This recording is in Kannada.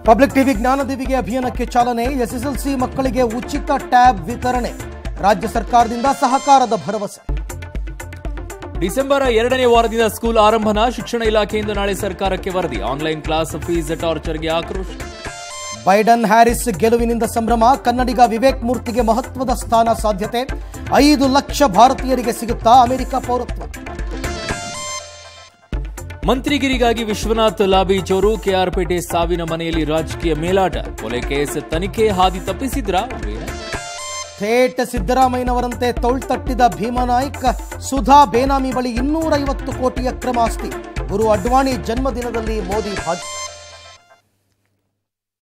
ಪಬ್ಲಿಕ್ ಟಿವಿ ಜ್ಞಾನದೇವಿಗೆ ಅಭಿಯಾನಕ್ಕೆ ಚಾಲನೆ ಎಸ್ಎಸ್ಎಲ್ಸಿ ಮಕ್ಕಳಿಗೆ ಉಚಿತ ಟ್ಯಾಬ್ ವಿತರಣೆ ರಾಜ್ಯ ಸರ್ಕಾರದಿಂದ ಸಹಕಾರದ ಭರವಸೆ ಡಿಸೆಂಬರ್ ಎರಡನೇ ವಾರದಿಂದ ಸ್ಕೂಲ್ ಆರಂಭನ ಶಿಕ್ಷಣ ಇಲಾಖೆಯಿಂದ ನಾಳೆ ಸರ್ಕಾರಕ್ಕೆ ವರದಿ ಆನ್ಲೈನ್ ಕ್ಲಾಸ್ ಫೀಸ್ ಟಾರ್ಚರ್ಗೆ ಆಕ್ರೋಶ ಬೈಡನ್ ಹ್ಯಾರಿಸ್ ಗೆಲುವಿನಿಂದ ಸಂಭ್ರಮ ಕನ್ನಡಿಗ ವಿವೇಕ್ ಮೂರ್ತಿಗೆ ಮಹತ್ವದ ಸ್ಥಾನ ಸಾಧ್ಯತೆ ಐದು ಲಕ್ಷ ಭಾರತೀಯರಿಗೆ ಸಿಗುತ್ತಾ ಅಮೆರಿಕ ಪೌರತ್ವ ಮಂತ್ರಿಗಿರಿಗಾಗಿ ವಿಶ್ವನಾಥ್ ಲಾಬಿ ಚೋರು ಕೆಆರ್ಪೇಟೆ ಸಾವಿನ ಮನೆಯಲ್ಲಿ ರಾಜಕೀಯ ಮೇಲಾಟ ಕೊಲೆ ಕೇಸ್ ತನಿಖೆ ಹಾದಿ ತಪ್ಪಿಸಿದ್ರ ಥೇಟ್ ಸಿದ್ದರಾಮಯ್ಯನವರಂತೆ ತಟ್ಟಿದ ಭೀಮಾನಾಯ್ಕ್ ಸುಧಾ ಬೇನಾಮಿ ಬಳಿ ಇನ್ನೂರೈವತ್ತು ಕೋಟಿ ಅಕ್ರಮ ಆಸ್ತಿ ಗುರು ಅಡ್ವಾಣಿ ಜನ್ಮದಿನದಲ್ಲಿ ಮೋದಿ ಭಾಗ್ಯ